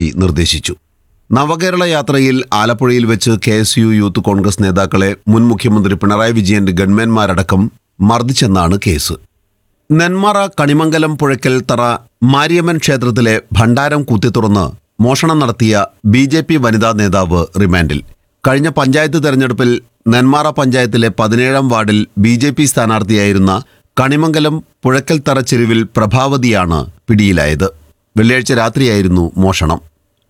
നിർദ്ദേശിച്ചു നവകേരള യാത്രയിൽ ആലപ്പുഴയിൽ വെച്ച് K S U youth congress നേതാക്കളെ മുൻ മുഖ്യമന്ത്രി പിണറായി വിജയന്റെ ഗൺമാൻമാരടക്കം മർദ്ദിച്ചെന്നാണ് കേസ് നെന്മാറ കണിമംഗലം പുഴയ്ക്കൽ തറ മാരിയമ്മൻ ക്ഷേത്രത്തിലെ ഭണ്ഡാരം കുത്തിത്തുറന്ന് മോഷണം നടത്തിയ ബി ജെ പി വനിതാ നേതാവ് റിമാൻഡിൽ കഴിഞ്ഞ പഞ്ചായത്ത് തെരഞ്ഞെടുപ്പിൽ നെന്മാറ പഞ്ചായത്തിലെ പതിനേഴാം വാർഡിൽ ബി ജെ പി സ്ഥാനാർത്ഥിയായിരുന്ന കണിമംഗലം പുഴയ്ക്കൽ തറ ചെരുവിൽ പ്രഭാവതിയാണ് പിടിയിലായത് വെള്ളിയാഴ്ച രാത്രിയായിരുന്നു മോഷണം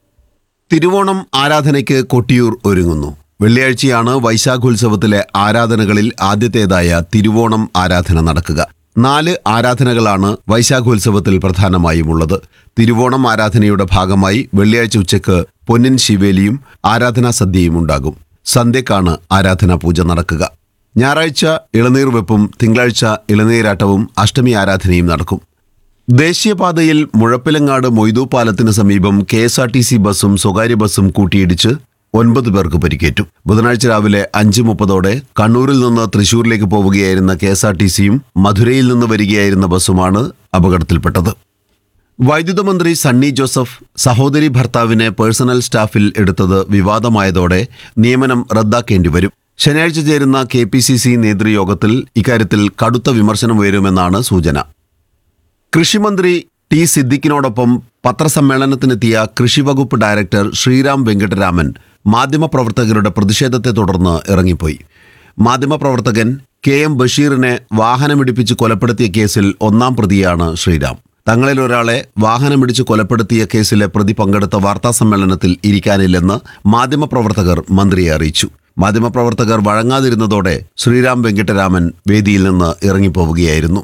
തിരുവോണം ആരാധനയ്ക്ക് കൊട്ടിയൂർ ഒരുങ്ങുന്നു വെള്ളിയാഴ്ചയാണ് വൈശാഖോത്സവത്തിലെ ആരാധനകളിൽ ആദ്യത്തേതായ തിരുവോണം ആരാധന നടക്കുക നാല് ആരാധനകളാണ് വൈശാഖോത്സവത്തിൽ പ്രധാനമായും ഉള്ളത് തിരുവോണം ആരാധനയുടെ ഭാഗമായി വെള്ളിയാഴ്ച ഉച്ചയ്ക്ക് പൊന്നിൻ ശിവേലിയും ആരാധനാ സദ്യയും ഉണ്ടാകും സന്ധ്യക്കാണ് ആരാധനാ പൂജ നടക്കുക ഞായറാഴ്ച ഇളനീർ വെപ്പും തിങ്കളാഴ്ച ഇളനീരാട്ടവും അഷ്ടമി ആരാധനയും നടക്കും ദേശീയപാതയിൽ മുഴപ്പിലങ്ങാട് മൊയ്തു പാലത്തിന് സമീപം K S R T C ബസ്സും സ്വകാര്യ ബസ്സും കൂട്ടിയിടിച്ച് ഒൻപത് പേർക്ക് പരിക്കേറ്റു ബുധനാഴ്ച രാവിലെ അഞ്ച് മുപ്പതോടെ കണ്ണൂരിൽ നിന്ന് തൃശൂരിലേക്ക് പോവുകയായിരുന്ന കെ എസ് ആർ ടി സിയും മധുരയിൽ നിന്ന് വരികയായിരുന്ന ബസ്സുമാണ് അപകടത്തിൽപ്പെട്ടത് വൈദ്യുത മന്ത്രി സണ്ണി ജോസഫ് സഹോദരി ഭർത്താവിനെ പേഴ്സണൽ സ്റ്റാഫിൽ എടുത്തത് വിവാദമായതോടെ നിയമനം റദ്ദാക്കേണ്ടി വരും ശനിയാഴ്ച ചേരുന്ന കെ പി സി സി നേതൃയോഗത്തിൽ ഇക്കാര്യത്തിൽ കടുത്ത വിമർശനം ഉയരുമെന്നാണ് സൂചന കൃഷിമന്ത്രി ടി സിദ്ദിഖിനോടൊപ്പം പത്രസമ്മേളനത്തിനെത്തിയ കൃഷിവകുപ്പ് ഡയറക്ടർ ശ്രീറാം വെങ്കട്ടരാമൻ മാധ്യമപ്രവർത്തകരുടെ പ്രതിഷേധത്തെ തുടർന്ന് ഇറങ്ങിപ്പോയി മാധ്യമപ്രവർത്തകൻ കെ എം ബഷീറിനെ വാഹനമിടിപ്പിച്ച് കൊലപ്പെടുത്തിയ കേസിൽ ഒന്നാം പ്രതിയാണ് ശ്രീറാം തങ്ങളിൽ ഒരാളെ വാഹനമിടിച്ച് കൊലപ്പെടുത്തിയ കേസിലെ പ്രതി പങ്കെടുത്ത വാർത്താ സമ്മേളനത്തിൽ ഇരിക്കാനില്ലെന്ന് മാധ്യമപ്രവർത്തകർ മന്ത്രിയെ അറിയിച്ചു മാധ്യമപ്രവർത്തകർ വഴങ്ങാതിരുന്നതോടെ ശ്രീറാം വെങ്കിട്ടരാമൻ വേദിയിൽ നിന്ന് ഇറങ്ങിപ്പോവുകയായിരുന്നു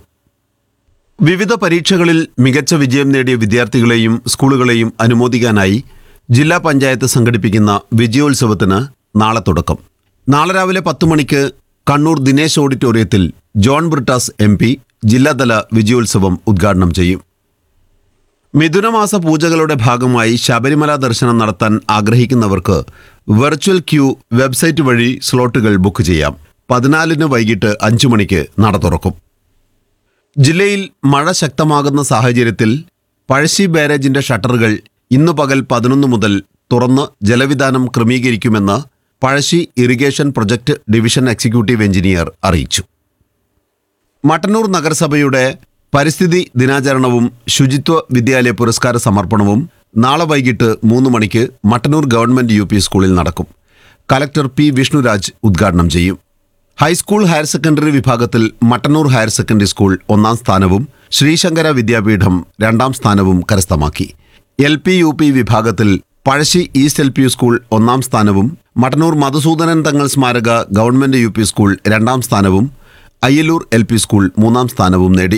വിവിധ പരീക്ഷകളിൽ മികച്ച വിജയം നേടിയ വിദ്യാർത്ഥികളെയും സ്കൂളുകളെയും അനുമോദിക്കാനായി ജില്ലാ പഞ്ചായത്ത് സംഘടിപ്പിക്കുന്ന വിജയോത്സവത്തിന് നാളെ തുടക്കം നാളെ രാവിലെ പത്ത് മണിക്ക് കണ്ണൂർ ദിനേശ് ഓഡിറ്റോറിയത്തിൽ ജോൺ ബ്രിട്ടാസ് എം പി ജില്ലാതല വിജയോത്സവം ഉദ്ഘാടനം ചെയ്യും മിഥുനമാസ പൂജകളുടെ ഭാഗമായി ശബരിമല ദർശനം നടത്താൻ ആഗ്രഹിക്കുന്നവർക്ക് വെർച്വൽ ക്യൂ വെബ്സൈറ്റ് വഴി സ്ലോട്ടുകൾ ബുക്ക് ചെയ്യാം പതിനാലിന് വൈകിട്ട് അഞ്ചു മണിക്ക് നട തുറക്കും ജില്ലയിൽ മഴ ശക്തമാകുന്ന സാഹചര്യത്തിൽ പഴശ്ശി ബാരേജിന്റെ ഷട്ടറുകൾ ഇന്നു പകൽ പതിനൊന്ന് മുതൽ തുറന്ന് ജലവിധാനം ക്രമീകരിക്കുമെന്ന് Pazhassi irrigation project division executive engineer അറിയിച്ചു മട്ടന്നൂർ നഗരസഭയുടെ പരിസ്ഥിതി ദിനാചരണവും ശുചിത്വ വിദ്യാലയ പുരസ്കാര സമർപ്പണവും നാളെ വൈകിട്ട് മൂന്ന് മണിക്ക് മട്ടന്നൂർ ഗവൺമെന്റ് യു പി സ്കൂളിൽ നടക്കും കലക്ടർ പി വിഷ്ണുരാജ് ഉദ്ഘാടനം ചെയ്യും ഹൈസ്കൂൾ ഹയർ സെക്കൻഡറി വിഭാഗത്തിൽ മട്ടന്നൂർ ഹയർ സെക്കൻഡറി സ്കൂൾ ഒന്നാം സ്ഥാനവും ശ്രീശങ്കര വിദ്യാപീഠം രണ്ടാം സ്ഥാനവും കരസ്ഥമാക്കി എൽ പി യു പി വിഭാഗത്തിൽ Pazhassi east L P school ഒന്നാം സ്ഥാനവും മട്ടന്നൂർ മധുസൂദനൻ തങ്ങൾ സ്മാരക ഗവൺമെന്റ് യു പി സ്കൂൾ രണ്ടാം സ്ഥാനവും അയ്യലൂർ എൽ പി സ്കൂൾ മൂന്നാം സ്ഥാനവും നേടി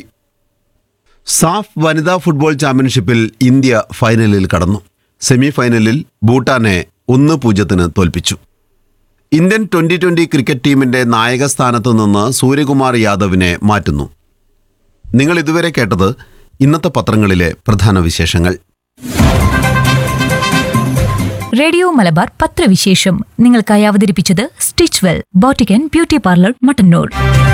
സാഫ് വനിതാ ഫുട്ബോൾ ചാമ്പ്യൻഷിപ്പിൽ ഇന്ത്യ ഫൈനലിൽ കടന്നു സെമി ഫൈനലിൽ ഭൂട്ടാനെ ഒന്ന് പൂജ്യത്തിന് തോൽപ്പിച്ചു ഇന്ത്യൻ ട്വന്റി ട്വന്റി ക്രിക്കറ്റ് ടീമിന്റെ നായക സ്ഥാനത്ത് നിന്ന് സൂര്യകുമാർ യാദവിനെ മാറ്റുന്നു നിങ്ങൾ ഇതുവരെ കേട്ടത് ഇന്നത്തെ പത്രങ്ങളിലെ പ്രധാന വിശേഷങ്ങൾ റേഡിയോ മലബാർ പത്രവിശേഷം നിങ്ങൾക്കായി അവതരിപ്പിച്ചത് stitch well boutique and beauty parlour Mattannur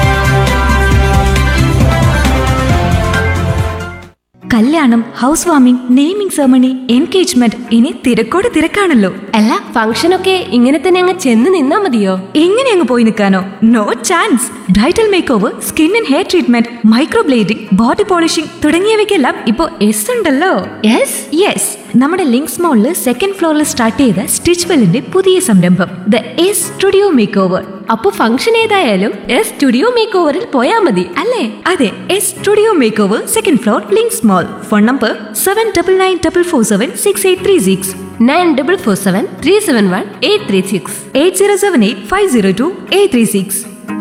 കല്യാണം house warming naming ceremony engagement ഇനി തിരക്കോട് തിരക്കാണല്ലോ അല്ല ഫംഗ്ഷനൊക്കെ ഇങ്ങനെ തന്നെ അങ്ങ് ചെന്ന് നിന്നാ മതിയോ എങ്ങനെ അങ്ങ് പോയി നിൽക്കാനോ no chance bridal make over skin and hair treatment microblading body polishing തുടങ്ങിയവയ്ക്കെല്ലാം ഇപ്പോൾ എസ് ഉണ്ടല്ലോ യെസ് യെസ് നമ്മുടെ ലിങ്ക്സ് മോളിൽ സെക്കൻഡ് ഫ്ലോറിൽ സ്റ്റാർട്ട് ചെയ്ത സ്റ്റിച്ച് വെല്ലിന്റെ പുതിയ സംരംഭം the S studio make over അപ്പൊ ഫംഗ്ഷൻ ഏതായാലും എസ് സ്റ്റുഡിയോ മേക്ക് ഓവറിൽ പോയാ മതി അല്ലേ അതെ S studio make over second floor links mall phone number seven double nine double four seven six eight three six nine double four seven three seven one eight three six eight zero seven eight five zero two eight three six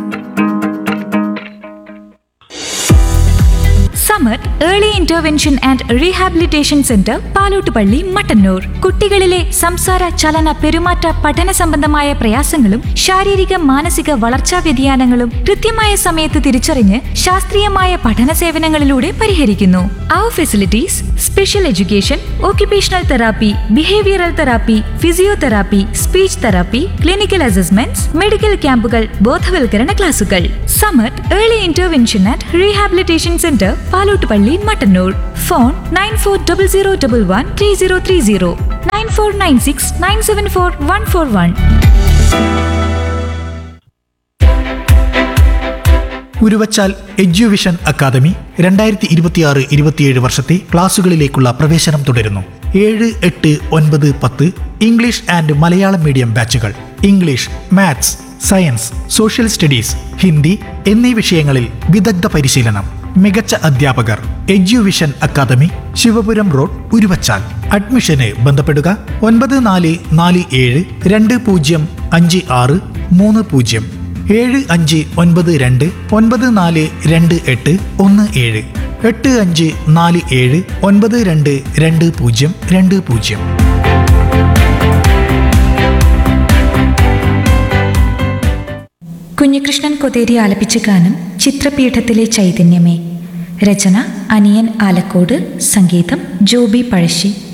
summer early intervention and rehabilitation centre Palottupalli Mattannur കുട്ടികളിലെ സംസാര ചലന പെരുമാറ്റ പഠന സംബന്ധമായ പ്രയാസങ്ങളും ശാരീരിക മാനസിക വളർച്ചാ വ്യതിയാനങ്ങളും കൃത്യമായ സമയത്ത് തിരിച്ചറിഞ്ഞ് ശാസ്ത്രീയമായ പഠന സേവനങ്ങളിലൂടെ പരിഹരിക്കുന്നു അവർ facilities special education occupational therapy behavioural therapy physiotherapy speech therapy clinical assessments medical ക്യാമ്പുകൾ ബോധവൽക്കരണ ക്ലാസുകൾ Samar early intervention and rehabilitation centre Palottupalli Palottupalli Mattannur phone nine four double zero double one three zero three zero nine four nine six nine seven four one four one Uruvachal Eduvision academy രണ്ടായിരത്തി ഇരുപത്തിയാറ് ഇരുപത്തിയേഴ് വർഷത്തെ ക്ലാസുകളിലേക്കുള്ള പ്രവേശനം തുടരുന്നു ഏഴ് എട്ട് ഒൻപത് പത്ത് ഇംഗ്ലീഷ് ആൻഡ് മലയാളം മീഡിയം ബാച്ചുകൾ English maths science social studies Hindi എന്നീ വിഷയങ്ങളിൽ വിദഗ്ധ പരിശീലനം മികച്ച അധ്യാപകർ Eduvision academy Sivapuram road Uruvachal അഡ്മിഷന് ബന്ധപ്പെടുക ഒൻപത് നാല് നാല് ഏഴ് രണ്ട് പൂജ്യം അഞ്ച് ആറ് മൂന്ന് പൂജ്യം ഏഴ് അഞ്ച് ഒൻപത് രണ്ട് ഒൻപത് നാല് രണ്ട് എട്ട് ഒന്ന് ഏഴ് എട്ട് അഞ്ച് നാല് ഏഴ് ഒൻപത് രണ്ട് രണ്ട് പൂജ്യം രണ്ട് പൂജ്യം കുഞ്ഞികൃഷ്ണൻ കൊതേരി ആലപിച്ച ഗാനം ചിത്രപീഠത്തിലെ ചൈതന്യമേ രചന അനിയൻ ആലക്കോട് സംഗീതം ജോബി പഴശ്ശി